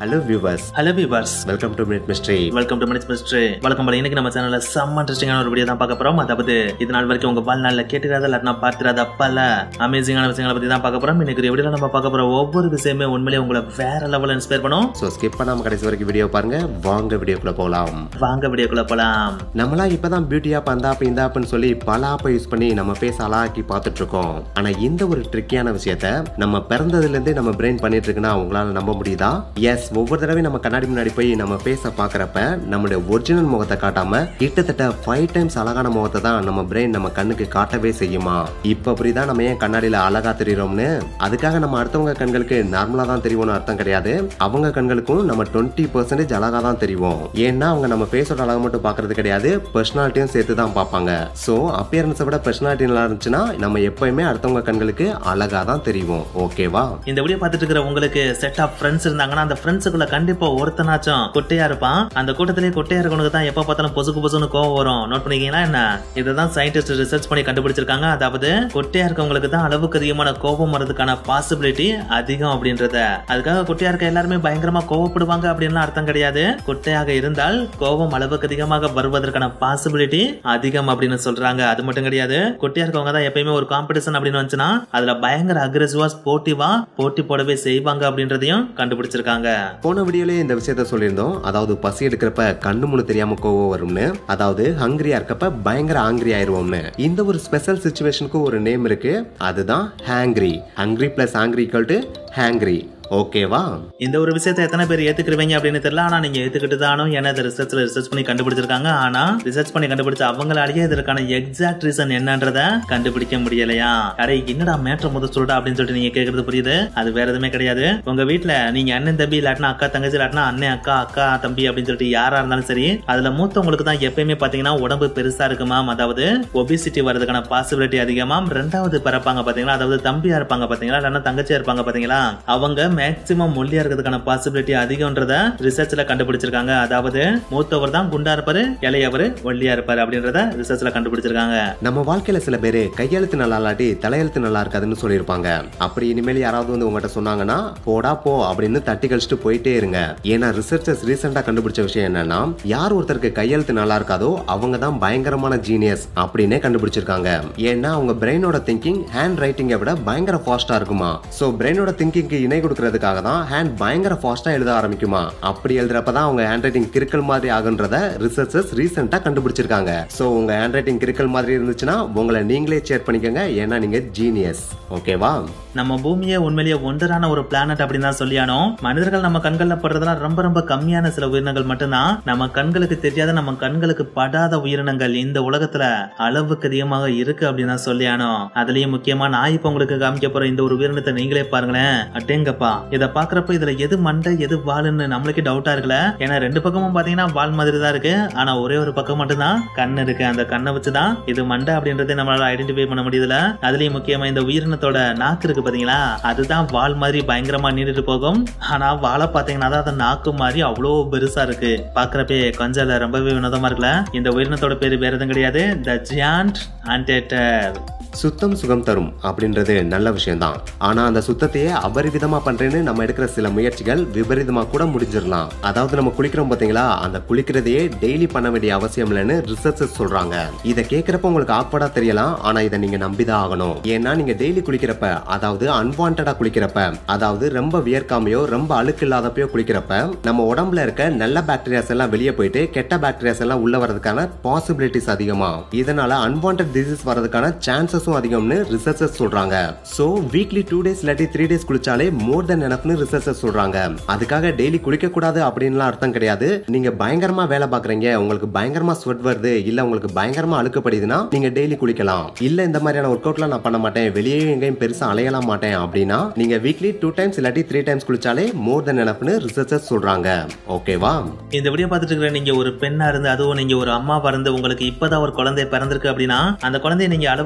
hello viewers hello viewers welcome to minute mystery welcome to minutes mystery வழக்கம் போல இன்னைக்கு நம்ம சேனல்ல செம்ம இன்ட்ரெஸ்டிங்கான ஒரு வீடியோ தான் பார்க்க போறோம் அதாவது இது நாள் வரைக்கும் உங்க வாழ்நாள்ல கேட்டுக்காத இல்லாட்டினா பார்த்திராத பல அமேசிங்கான விஷயங்களை பத்தி தான் பார்க்க போறோம் இன்னைக்கு வீடியோல நம்ம பார்க்க போற ஒவ்வொரு விஷயமே உண்மையிலேயே உங்களை வேற லெவல்ல இன்ஸ்பயர் பண்ணும் ஸோ ஸ்கிப் பண்ணாம கடைசி வரைக்கும் வீடியோ பாருங்க வாங்க வீடியோக்குள்ள போகலாம் வாங்க வீடியோக்குள்ள போலாம் நம்மளாம் இப்பதான் பியூட்டி ஆப் அந்த ஆப் இந்த ஆப்னு சொல்லி பல ஆப்பை யூஸ் பண்ணி நம்ம ஃபேஸ் அழகாக்கி பார்த்துட்டு இருக்கோம் ஆனா இந்த ஒரு ட்ரிக்கியான விஷயத்த நம்ம பிறந்ததுல இருந்தே நம்ம பிரெயின் பண்ணிட்டு இருக்குன்னா உங்களால நம்ப முடியுதா எஸ் ஒவ்வொரு தடவையும் நம்ம கண்ணாடி முன்னாடி போய் நம்ம ஃபேஸை பார்க்கறப்ப நம்மளுடைய ஒரிஜினல் முகத்தை காட்டாம கிட்டத்தட்ட ஃபைவ் டைம்ஸ் அழகான முகத்தை தான் நம்ம பிரெயின் நம்ம கண்ணுக்கு காட்டவே செய்யுமா இப்ப புரியுதா நம்ம ஏன் கண்ணாடியில அழகா தெரியுறோம்னு அதுக்காக நம்ம அடுத்தவங்க கண்களுக்கு நார்மலா தான் தெரியும்னு அர்த்தம் கிடையாது அவங்க கண்களுக்கும் நம்ம டுவெண்ட்டி பர்சன்டேஜ் அழகா தான் தெரியும் ஏன்னா அவங்க நம்ம ஃபேஸோட அழகை மட்டும் பார்க்கறது கிடையாது பர்சனாலிட்டியும் சேர்த்து தான் பார்ப்பாங்க ஸோ அப்பியரன்ஸை விட பர்சனாலிட்டி நல்லா இருந்துச்சுன்னா நம்ம எப்பயுமே அடுத்தவங்க கண்களுக்கு அழகா தான் தெரியும் ஓகேவா இந்த வீடியோ பார்த்துட்டு இருக்கிற உங்களுக்கு செட் ஆஃப் ஃப்ரெண்ட்ஸ் இருந்தாங்கன்னா அந்த ஃப்ரெண்ட்ஸுக்குள்ள கண்டிப்பா ஒருத்தனாச்சும் கொட்டையா இருப்பான் அந்த கூட்டத்திலேயே கொட்டையா இருக்கவனுக்கு தான் எப்ப பார்த்தாலும் பொசுக்கு பொசுன்னு கோவம் வரும் நோட் பண்ணிக்கீங்களா என்ன இதுதான் சயின்டிஸ்ட் ரிசர்ச் பண்ணி கண்டுபிடிச்சிருக்காங்க அதாவது கொட்டையா இருக்கவங்களுக்கு தான் அளவுக்கு அதிகமான கோபம் வரதுக்கான பாசிபிலிட்டி அதிகம் அப்படின்றத அதுக்காக கொட்டையா இருக்க எல்லாருமே பயங்கரமா கோவப்படுவாங்க அப்படின்னு அர்த்தம் கிடையாது கொட்டையாக இருந்தால் கோபம் அளவுக்கு அதிகமாக வருவதற்கான பாசிபிலிட்டி அதிகம் அப்படின்னு சொல்றாங்க அது மட்டும் கிடையாது கொட்டையா இருக்கவங்க தான் எப்பயுமே ஒரு காம்படிஷன் அப்படின்னு வந்துச்சுன்னா அதுல பயங்கர அக்ரெசிவா ஸ்போர்ட்டிவா போட்டி போடவே செய்வாங்க அப்படின்றதையும் கண்டுபிடிச்சிருக்காங்க போன வீடியோலயே இந்த விஷயத்த சொல்லியிருந்தோம் அதாவது பசி எடுக்கிறப்ப கண்ணு முன்னு தெரியாம கோவம் வரும்னு அதாவது ஹங்கிரியா இருக்கப்ப பயங்கர ஆங்கிரி ஆயிருவோம்னு இந்த ஒரு ஸ்பெஷல் சுச்சுவேஷனுக்கு ஒரு நேம் இருக்கு அதுதான் hangry hungry plus angry equal to hangry ஓகேவா இந்த ஒரு விஷயத்தை எத்தனை பேர் ஏத்துக்கிறீங்க அப்படின்னு தெரியல ஆனா நீங்க ஏத்துக்கிட்டு தானோ ஏன்னா இதை ரிசர்ச்ல ரிசர்ச் பண்ணி கண்டுபிடிச்சிருக்காங்க ஆனா ரிசர்ச் பண்ணி கண்டுபிடிச்ச அவங்களாலேயே இதற்கான எக்ஸாக்ட் ரீசன் என்னன்றத கண்டுபிடிக்க முடியலையா அடே என்னடா மேட்ரு முத சொல்றா அப்படின்னு சொல்லிட்டு நீங்க கேக்குறது புரியுது அது வேற எதுவுமே கிடையாது உங்க வீட்ல நீங்க அண்ணன் தம்பி இல்லாட்டினா அக்கா தங்கச்சி இல்லாட்டினா அண்ணன் அக்கா அக்கா தம்பி அப்படின்னு சொல்லிட்டு யாரா இருந்தாலும் சரி அதுல மூத்தவங்களுக்கு தான் எப்பயுமே பாத்தீங்கன்னா உடம்பு பெருசா இருக்குமாம் அதாவது ஒபிசிட்டி வரதுக்கான பாசிபிலிட்டி அதிகமாம் ரெண்டாவது பிறப்பாங்க பாத்தீங்களா அதாவது தம்பியா இருப்பாங்க பாத்தீங்களா இல்லைன்னா தங்கச்சியா இருப்பாங்க பாத்தீங்களா அவங்க மேக்சிமம் ஒல்லியா இருக்கிறதுக்கான பாசிபிலிட்டி அதிகம்ன்றத ரிசர்ச்ல கண்டுபிடிச்சிருக்காங்க அதாவது மூத்தவர் தான் குண்டா இருப்பாரு இளையவர் ஒல்லியா இருப்பாரு அப்படின்றத ரிசர்ச்ல கண்டுபிடிச்சிருக்காங்க நம்ம வாழ்க்கையில சில பேரு கையெழுத்து நல்லா இல்லாட்டி தலையெழுத்து நல்லா இருக்காதுன்னு சொல்லியிருப்பாங்க அப்படி இனிமேல் யாராவது வந்து உங்ககிட்ட சொன்னாங்கன்னா போடா போ அப்படின்னு தட்டி கழிச்சுட்டு போயிட்டே இருங்க ஏன்னா ரிசர்ச்சர்ஸ் ரீசெண்டா கண்டுபிடிச்ச விஷயம் என்னன்னா யார் ஒருத்தருக்கு கையெழுத்து நல்லா இருக்காதோ அவங்க தான் பயங்கரமான ஜீனியஸ் அப்படின்னே கண்டுபிடிச்சிருக்காங்க ஏன்னா அவங்க பிரெயினோட திங்கிங் ஹேண்ட் ரைட்டிங்கை விட பயங்கர ஃபாஸ்டா இருக்குமா சோ பிரெயினோட திங்கிங்க்கு இணை கொடுக்கறதுக்காக தான் ஹேண்ட் பயங்கர ஃபாஸ்டா எழுத ஆரம்பிக்குமா அப்படி எழுதுறப்ப தான் அவங்க ஹேண்ட் ரைட்டிங் கிறுக்கல் மாதிரி ஆகுன்றத ரிசர்ச்சர்ஸ் ரீசெண்டா கண்டுபிடிச்சிருக்காங்க சோ உங்க ஹேண்ட் ரைட்டிங் கிறுக்கல் மாதிரி இருந்துச்சுன்னா உங்களை நீங்களே ஷேர் பண்ணிக்கோங்க ஏன்னா நீங்க ஜீனியஸ் ஓகேவா நம்ம பூமியே உண்மையிலேயே ஒன்றரான ஒரு பிளானட் அப்படின்னு தான் சொல்லியானோ மனிதர்கள் நம்ம கண்கள்ல படுறதெல்லாம் ரொம்ப ரொம்ப கம்மியான சில உயிரினங்கள் மட்டும்தான் நம்ம கண்களுக்கு தெரியாத நம்ம கண்களுக்கு படாத உயிரினங்கள் இந்த உலகத்துல அளவுக்கு அதிகமாக இருக்கு அப்படின்னு தான் சொல்லியானோ அதுலயும் முக்கியமா நான் இப்ப உங்களுக்கு காமிக்க போற இந்த ஒரு உயிரினத்தை நீங்களே பாருங்களேன் அட்டேங்கப்பா இத பாக்குறப்ப இதுல எது மண்டை எது வாலுன்னு நம்மளுக்கே டவுட்டா இருக்குல்ல ஏன்னா ரெண்டு பக்கமும் பாத்தீங்கன்னா வால் மாதிரி தான் இருக்கு ஆனா ஒரே ஒரு பக்கம் மட்டும்தான் கண் இருக்கு அந்த கண்ணை வச்சுதான் இது மண்டை அப்படின்றத நம்மளால ஐடென்டிஃபை பண்ண முடியுதுல அதுலயும் முக்கியமா இந்த உயிரினத்தோட நாக்கு இருக்கு பாத்தீங்களா அதுதான் வால் மாதிரி பயங்கரமா நீண்டுட்டு போகும் ஆனா வாழை பாத்தீங்கன்னா தான் அந்த நாக்கு மாதிரி அவ்வளோ பெருசா இருக்கு பாக்குறப்பே கொஞ்சம் ரொம்பவே வினோதமா இருக்குல்ல இந்த உயிரினத்தோட பேரு வேற எதுவும் கிடையாது த ஜியாண்ட் ஆன்டேட்டர் சுத்தம் சுகம் தரும் அப்படின்றது நல்ல விஷயம்தான் ஆனா அந்த சுத்தத்தையே அபரிவிதமா பண்றேன்னு நம்ம எடுக்கிற சில முயற்சிகள் விபரீதமா கூட முடிஞ்சிடலாம் அதாவது நம்ம குளிக்கிறோம் பாத்தீங்களா அந்த குளிக்கிறதையே டெய்லி பண்ண வேண்டிய அவசியம் இல்லைன்னு ரிசர்ச்சர்ஸ் சொல்றாங்க இதை கேட்கறப்ப உங்களுக்கு ஆக்வர்டா தெரியலாம் ஆனா இதை நீங்க நம்பிதான் ஆகணும் ஏன்னா நீங்க டெய்லி குளிக்கிறப்ப அதாவது அன்வான்டா குளிக்கிறப்ப அதாவது ரொம்ப வியர்க்காமையோ ரொம்ப அழுக்கு இல்லாதப்பயோ குளிக்கிறப்ப நம்ம உடம்புல இருக்க நல்ல பாக்டீரியாஸ் எல்லாம் வெளியே போயிட்டு கெட்ட பாக்டீரியாஸ் எல்லாம் உள்ள வரதுக்கான பாசிபிலிட்டிஸ் அதிகமா இதனால அன்வான்ட் டிசீஸ் வரதுக்கான சான்சஸும் அதிகம்னு ரிசர்ச்சர்ஸ் சொல்றாங்க சோ வீக்லி டூ டேஸ் இல்லாட்டி த்ரீ டேஸ் குளிச்சாலே மோர் தென் எனஃப்னு ரிசர்ச்சர்ஸ் சொல்றாங்க அதுக்காக டெய்லி குளிக்க கூடாது அப்படின்லாம் அர்த்தம் கிடையாது நீங்க பயங்கரமா வேலை பாக்குறீங்க உங்களுக்கு பயங்கரமா ஸ்வெட் வருது இல்ல உங்களுக்கு பயங்கரமா அழுக்கப்படுதுன்னா நீங்க டெய்லி குளிக்கலாம் இல்ல இந்த மாதிரியான ஒர்க் அவுட்லாம் நான் பண்ண மாட்டேன் வெளியே எங்கேயும் பெருசா அலையலாம் மாட்டேன் அப்படின்னா நீங்க வீக்லி டூ டைம்ஸ் இல்லாட்டி த்ரீ டைம்ஸ் குளிச்சாலே மோர் தென் எனஃப்னு ரிசர்ச்சர்ஸ் சொல்றாங்க ஓகேவா இந்த வீடியோ பார்த்துட்டு இருக்கிற நீங்க ஒரு பெண்ணா இருந்து அதுவும் நீங்க ஒரு அம்மாவா இருந்து உங்களுக்கு இப்பதான் ஒரு குழந்தை பிறந்திருக்கு அப்படின்னா அந்த குழந்தைய நீங்க அளவுக்கு அதிகமா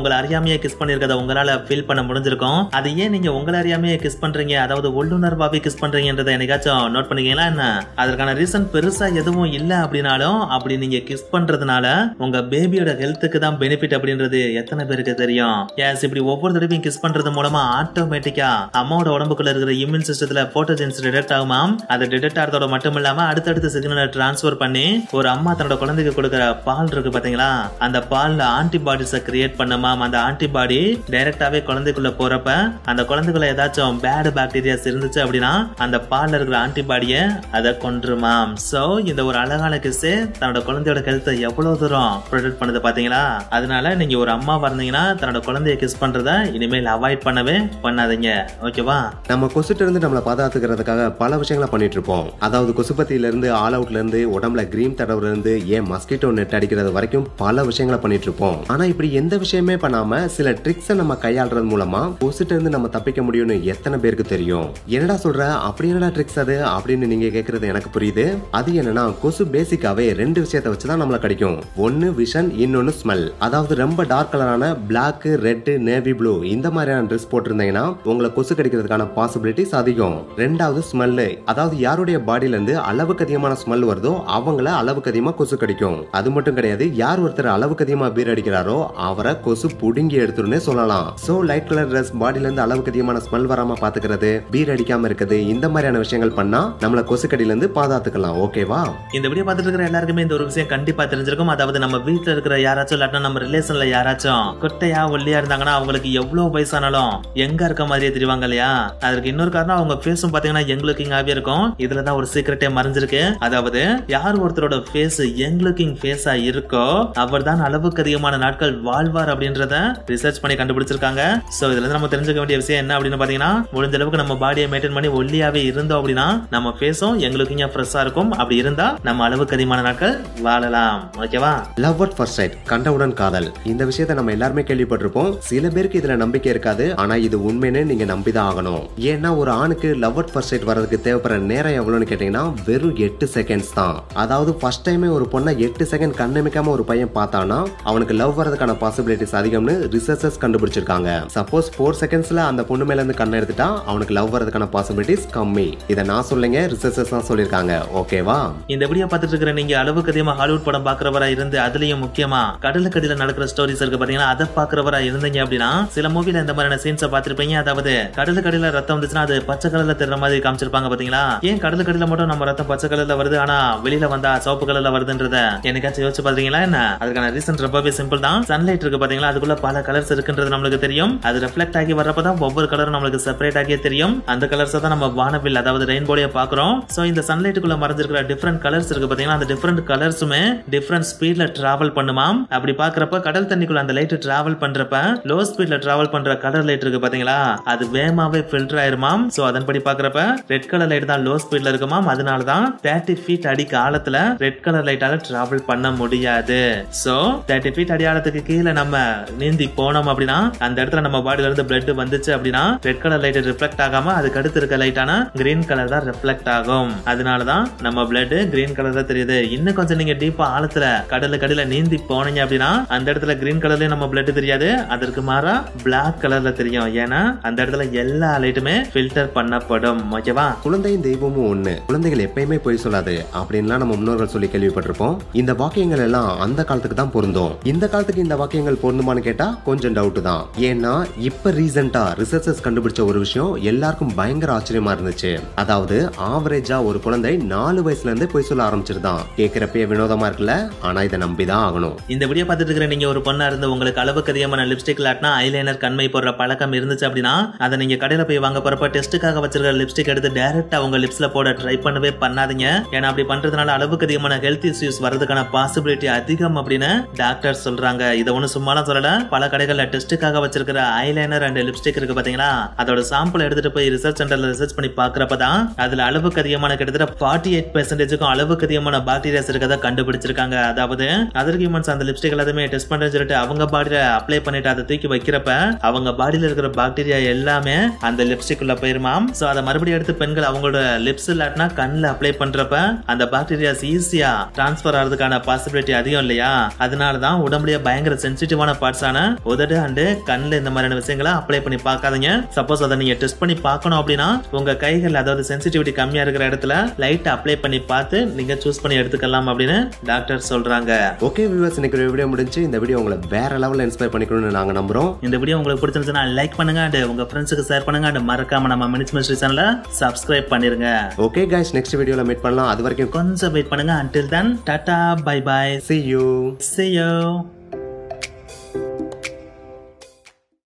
உங்களை அறியாமையே கிஸ் பண்ணிருக்கத உங்களால ஃபீல் பண்ண முடிஞ்சிருக்கும் அது ஏன் நீங்க உங்களை அறியாமையே கிஸ் பண்றீங்க அதாவது உள்ளுணர்வாவே கிஸ் பண்றீங்கன்றதை என்னைக்காச்சும் நோட் பண்ணீங்களா என்ன அதற்கான ரீசன் பெருசா எதுவும் இல்ல அப்படின்னாலும் அப்படி நீங்க கிஸ் பண்றதுனால உங்க பேபியோட ஹெல்த்துக்கு தான் பெனிஃபிட் அப்படின்றது எத்தனை பேருக்கு தெரியும் எஸ் இப்படி ஒவ்வொரு தடவையும் கிஸ் பண்றது மூலமா ஆட்டோமேட்டிக்கா அம்மாவோட உடம்புக்குள்ள இருக்கிற இம்யூன் சிஸ்டத்துல போட்டோஜென்ஸ் டிடெக்ட் ஆகுமாம் அது டிடெக்ட் ஆகிறதோட மட்டும் இல்லாம அடுத்தடுத்த சிக்னலை டிரான்ஸ்ஃபர் பண்ணி ஒரு அம்மா தன்னோட குழந்தைக்கு கொடுக்குற பால் இருக்கு பாத்தீங்களா அந்த பால்ல ஆன்டிபாடிஸ கிரியேட் பண்ணுமாம் அந்த ஆன்டிபாடி டைரக்டாவே குழந்தைக்குள்ள போறப்ப அந்த குழந்தைக்குள்ள ஏதாச்சும் பேட் பாக்டீரியாஸ் இருந்துச்சு அப்படின்னா அந்த பால்ல இருக்கிற ஆன்டிபாடிய அதை கொன்றுமாம் சோ இந்த ஒரு அழகான கிஸ் தன்னோட குழந்தையோட ஹெல்த்தை எவ்வளவு தூரம் ப்ரொடெக்ட் பண்ணுது பாத்தீங்களா அதனால நீங்க ஒரு அம்மா இருந்தீங்கன்னா தன்னோட குழந்தைய கிஸ் பண்றத இனிமேல் அவாய்ட் பண்ணவே பண்ணாதீங்க ஓகேவா நம்ம கொசுட்டு இருந்து நம்மளை பாதுகாத்துக்கிறதுக்காக பல விஷயங்களை பண்ணிட்டு இருப்போம் அதாவது கொசுபத்தியில இருந்து ஆல் அவுட்ல இருந்து உடம்புல கிரீம் தடவுல இருந்து ஏன் மஸ்கிட்டோ நெட் அடிக்கிறது வரைக்கும் பல விஷயங்களை பண்ணிட்டு இருப்போம் ஆனா இப்படி எந்த விஷயமே பண்ணாம சில ட்ரிக்ஸை நம்ம கையாளுறது மூலமா கொசுட்டு இருந்து நம்ம தப்பிக்க முடியும்னு எத்தனை பேருக்கு தெரியும் என்னடா சொல்ற அப்படி என்னடா ட்ரிக்ஸ் அது அப்படின்னு நீங்க கேக்குறது எனக்கு புரியுது அது என்னன்னா கொசு பேசிக்காவே ரெண்டு விஷயத்தை வச்சுதான் நம்மள கிடைக்கும் ஒன்னு விஷன் இன்னொன்னு ஸ்மெல் அதாவது ரொம்ப டார்க் கலரான பிளாக் ரெட் நேவி ப்ளூ இந்த மாதிரியான ட்ரெஸ் போட்டிருந்தீங்கன்னா உங்களை கொசு கடிக்கிறதுக்கான பாசிபிலிட்டிஸ் அதிகம் ரெண்டாவது ஸ்மெல்லு அதாவது யாருடைய பாடியில இருந்து அளவுக்கு அதிகமான ஸ்மெல் வருதோ அவங்கள அளவுக்கு அதிகமா கொசு கடிக்கும் அது மட்டும் கிடையாது யார் ஒருத்தர் அளவுக்கு அதிகமா பீர் அடிக்கிறாரோ அவரை கொசு புடுங்கி எடுத்துருன்னே சொல்லலாம் சோ லைட் கலர் ட்ரெஸ் பாடியில இருந்து அளவுக்கு அதிகமான ஸ்மெல் வராம பாத்துக்கிறது பீர் அடிக்காம இருக்குது இந்த மாதிரியான விஷயங்கள் பண்ணா நம்மள கொசு கடியில இருந்து பாதுகாத்துக்கலாம் ஓகேவா இந்த வீடியோ பார்த்துட்டு இருக்கிற எல்லாருக்குமே இந்த ஒரு விஷயம் கண்டிப்பா தெரிஞ்சிருக்கும் அதாவது நம்ம வீட்ல இருக்கிற யாராச்சும் இல்லாட்டினா நம்ம ரிலேஷன்ல யாராச்சும் குட்டையா ஒல்லியா இருந்தாங்கன்னா அவங்களுக்கு எவ்வளவு வயசானாலும் எங்க இருக்க மாதிரியே தெரிவாங்க இல்லையா அதற்கு இன்னொரு காரணம் அவங்க ஃபேஸும் பாத்தீங்கன்னா யங் லுக்கிங்காவே இருக்கும் இதுலதான் ஒரு சீக்கிரட்டே மறைஞ்சிருக்கு அதாவது யார் ஒருத்தரோட ஃபேஸ் யங் லுக்கிங் ஃபேஸா இருக்கோ அவர் தான் அளவுக்கு அதிகமான நாட்கள் வாழ்வார் அப்படின்றத ரிசர்ச் பண்ணி கண்டுபிடிச்சிருக்காங்க சோ இதுல இருந்து நம்ம தெரிஞ்சுக்க வேண்டிய விஷயம் என்ன அப்படின்னு பாத்தீங்கன்னா முடிஞ்ச அளவுக்கு நம்ம பாடியை மெயின்டைன் பண்ணி ஒல்லியாவே இருந்தோம் அப்படின்னா நம்ம ஃபேஸும் யங் லுக்கிங்கா ஃப்ரெஷ்ஷா இருக்கும் அப்படி இருந்தா நம்ம அளவுக்கு அதிகமான நாட்கள் வாழலாம் ஓகேவா லவ் அட் ஃபர்ஸ்ட் சைட் கண்டவுடன் காதல் இந்த விஷயத்தை நம்ம எல்லாருமே கேள்விப்பட்டிருப்போம் சில பேருக்கு இதுல நம்பிக்கை இருக்காது ஆனா இது உண்மைன்னு நீங்க நம்பிதான் ஆகணும் ஏன்னா ஒரு ஆணுக்கு லவ் அட் ஃபர்ஸ்ட் சைட் வரதுக்கு தேவைப்படுற நேரம் எவ்வளவுன்னு கேட்டீங்கன்னா வெறும் எட்டு செகண்ட்ஸ் தான் அதாவது ஃபர்ஸ்ட் டைமே ஒரு பொண்ணை எட்டு செகண்ட் கண்ணமிக்காம ஒரு பையன் பார்த்தானா அவனுக்கு லவ் வரதுக்கான பாசிபிலிட்டிஸ் அதிகம்னு ரிசர்ச்சர்ஸ் கண்டுபிடிச்சிருக்காங்க சப்போஸ் ஃபோர் செகண்ட்ஸ்ல அந்த பொண்ணு மேல இருந்து கண்ணை எடுத்துட்டா அவனுக்கு லவ் வரதுக்கான பாசிபிலிட்டிஸ் கம்மி இதை நான் சொல்லுங்க ரிசர்ச்சர்ஸ் தான் சொல்லியிருக்காங்க ஓகேவா இந்த வீடியோ பார்த்துட்டு இருக்கிற நீங்க அளவுக்கு அதிகமா ஹாலிவுட் படம் பாக்குறவரா இருந்து அதுலயும் முக்கியமா கடலுக்கு அடியில நடக்கிற ஸ்டோரிஸ் இருக்கு பாத்தீங்கன்னா அதை பாக்குறவரா இருந்தீங்க அப்படின்னா சில மூவில இந்த மாதிரியான சீன்ஸை பார்த்திருப்பீங்க அதாவது கடலுக்கு அடியில ரத்தம் வந்துச்சுன்னா அது பச்சை கலர்ல தெரியற மாதிரி காமிச்சிருப்பாங்க பாத்தீங்களா ஏன் கடலுக்கு அடியில மட்டும் நம்ம ரத்தம் பச்சை கலர்ல வருது ஆனா வெளியில வந்தா சிவப்பு கலர்ல வருதுன்றத என்னைக்காச்சும் யோசிச்சு பாத்தீங்களா என்ன அதுக்கான ரீசன் ரொம்பவே சிம்பிள் தான் சன்லைட் இருக்கு பாத்தீங்களா அதுக்குள்ள பல கலர்ஸ் இருக்குன்றது நம்மளுக்கு தெரியும் அது ரிஃப்ளெக்ட் ஆகி வர்றப்பதான் ஒவ்வொரு கலரும் நம்மளுக்கு செப்பரேட் ஆகியே தெரியும் அந்த கலர்ஸ் தான் நம்ம வானவில் அதாவது ரெயின்போடைய பாக்குறோம் சோ இந்த சன்லைட்டுக்குள்ள மறைஞ்சிருக்கிற டிஃப்ரெண்ட் கலர்ஸ் இருக்கு பாத்தீங்களா அந்த டிஃப்ரெண்ட் கலர்ஸுமே டிஃப்ரெண்ட் ஸ்பீட்ல டிராவல் பண்ணுமாம் அப்படி பாக்குறப்ப கடல் தண்ணிக்குள்ள அந்த லைட் டிராவல் பண்றப்ப லோ ஸ்பீட்ல டிராவல் பண்ற கலர் லைட் இருக்கு பாத்தீங்களா அது வேகமாவே ஃபில்டர் ஆயிருமாம் சோ அதன்படி பாக்குறப்ப ரெட் கலர் லைட் தான் லோ ஸ்பீட்ல இருக்குமாம் அதனால தான் தேர்ட்டி ஃபீட் அடி காலத்துல ரெட் கலர் லைட்டால டிராவல் பண்ண முடியாது சோ தேர்ட்டி ஃபீட் அடி ஆழத்துக்கு கீழே நம்ம நீந்தி போனோம் அப்படின்னா அந்த இடத்துல நம்ம பாடியில இருந்து பிளட் வந்துச்சு அப்படின்னா ரெட் கலர் லைட் ரிஃப்ளெக்ட் ஆகாம அதுக்கு அடுத்து இருக்க லைட்டான கிரீன் கலர் தான் ரிஃப்ளெக்ட் ஆகும் அதனாலதான் நம்ம பிளட் கிரீன் கலர் தான் தெரியுது இன்னும் கொஞ்சம் நீங்க டீப்பா ஆழத்துல கடலுக்கு அடியில நீந்தி போனீங்க அப்படின்னா அந்த இடத்துல கிரீன் கலர்லயும் நம்ம பிளட் தெரியாது அதற்கு மாறா பிளாக் கலர்ல தெரியும் ஏன்னா அந்த இடத்துல எல்லா லைட்டுமே ஃபில்டர் பண்ணப்படும் ஓகேவா குழந்தையும் தெய்வமும் ஒண்ணு குழந்தைகள் எப்பயுமே பொய் சொல்லாது அப்படின்லாம் நம்ம முன்னோர்கள் சொல்லி கேள்விப்பட்டிருப்போம் இந்த வாக்கியங்கள் எல்லாம் அந்த காலத்துக்கு தான் பொருந்தும் இந்த காலத்துக்கு இந்த வாக்கியங்கள் பொருந்துமான்னு கேட்டா கொஞ்சம் டவுட் தான் ஏன்னா இப்ப ரீசெண்டா ரிசர்ச்சர்ஸ் கண்டுபிடிச்ச ஒரு விஷயம் எல்லாருக்கும் பயங்கர ஆச்சரியமா இருந்துச்சு அதாவது ஆவரேஜா ஒரு குழந்தை நாலு வயசுல இருந்தே பொய் சொல்ல ஆரம்பிச்சிருதான் கேக்குறப்பே வினோதமா இருக்குல்ல ஆனா இதை நம்பிதான் ஆகணும் இந்த வீடியோ பார்த்துட்டு இருக்கிற நீங்க ஒரு பொண்ணா இருந்து உங்களுக்கு அளவுக்கு அதிகமான லிப்ஸ்டிக் இல்லாட்டினா ஐலைனர் கண்மை போடுற பழக்கம் இருந்துச்சு அப்படின்னா அதை நீங்க கடையில போய் வாங்க போறப்ப டெஸ்ட்டுக்காக வச்சிருக்கிற லிப்ஸ்டிக் எடுத்து டைரக்டா உங்க லிப்ஸ்ல போட ட்ரை பண்ணவே பண்ணாதீங்க ஏன்னா அப்படி பண்றதுனால அளவுக்கு அதிகமான ஹெல்த் இஷ்யூஸ் வரதுக்கான பாசிபிலிட்டி அதிகம் அப்படின்னு டாக்டர் சொல்றாங்க இதை ஒண்ணு சும்மாலாம் சொல்லல பல கடைகள்ல டெஸ்ட்டுக்காக வச்சிருக்கிற ஐலைனர் அண்ட் லிப்ஸ்டிக் இருக்கு பாத்தீங்களா அதோட சாம்பிள் எடுத்துட்டு போய் ரிசர்ச் சென்டர்ல ரிசர்ச் பண்ணி பாக்குறப்பதான் அதுல அளவுக்கு அதிகமான கிட்டத்தட்ட ஃபார்ட்டி எயிட் பெர்சன்டேஜுக்கும் அளவுக்கு அதிகமான பாக்டீரியாஸ் இருக்கதா கண்டுபிடிச்சிருக்காங்க அதாவது அதர் ஹியூமன்ஸ் அந்த லிப்ஸ்டிக் எல்லாத்தையுமே டெஸ்ட் பண்றேன்னு சொல்லிட்டு அவங்க பாடியில அப்ளை பண்ணிட்டு அதை தூக்கி வைக்கிறப்ப அவங்க பாடியில இருக்கிற பாக்டீரியா எல்லாமே அந்த லிப்ஸ்டிக் உள்ள போயிருமாம் சோ அதை மறுபடியும் எடுத்து பெண்கள் அவங்களோட லிப்ஸ் இல்லாட்டினா கண்ணில் அப்ளை பண்றப்ப அந்த பாக்டீரியாஸ் ஈஸியா டிரான்ஸ்பர் ஆகிறதுக்கான பாசிபிலிட்டி அதிகம் இல்லையா அதனாலதான் உடம்புலயே பயங்கர சென்சிட்டிவான பார்ட்ஸான உதடு அண்டு கண்ணுல இந்த மாதிரியான விஷயங்களை அப்ளை பண்ணி பார்க்காதீங்க சப்போஸ் அதை நீங்க டெஸ்ட் பண்ணி பார்க்கணும் அப்படின்னா உங்க கைகள் அதாவது சென்சிட்டிவிட்டி கம்மியா இருக்கிற இடத்துல லைட் அப்ளை பண்ணி பார்த்து நீங்க சூஸ் பண்ணி எடுத்துக்கலாம் அப்படின்னு டாக்டர் சொல்றாங்க ஓகே வியூவர்ஸ் இன்னைக்கு ஒரு வீடியோ முடிஞ்சு இந்த வீடியோ உங்களை வேற லெவலில் இன்ஸ்பயர் பண்ணிக்கணும்னு நாங்க நம்புறோம் இந்த வீடியோ உங்களுக்கு பிடிச்சிருந்துச்சுன்னா லைக் பண்ணுங்க அண்ட் உங்க ஃப்ரெண்ட்ஸுக்கு ஷேர் பண்ணுங்க அண்ட் மறக்காம நம்ம மினிட்ஸ் மிஸ்ட்ரி சேனலை சப்ஸ்கிரைப் பண்ணிருங்க ஓகே கைஸ் நெக்ஸ்ட் வீடியோல மீட் பண்ணலாம் அது வரைக்கும் கொஞ்சம் வெயிட் பண்ணுங்க until then tata bye bye see you see you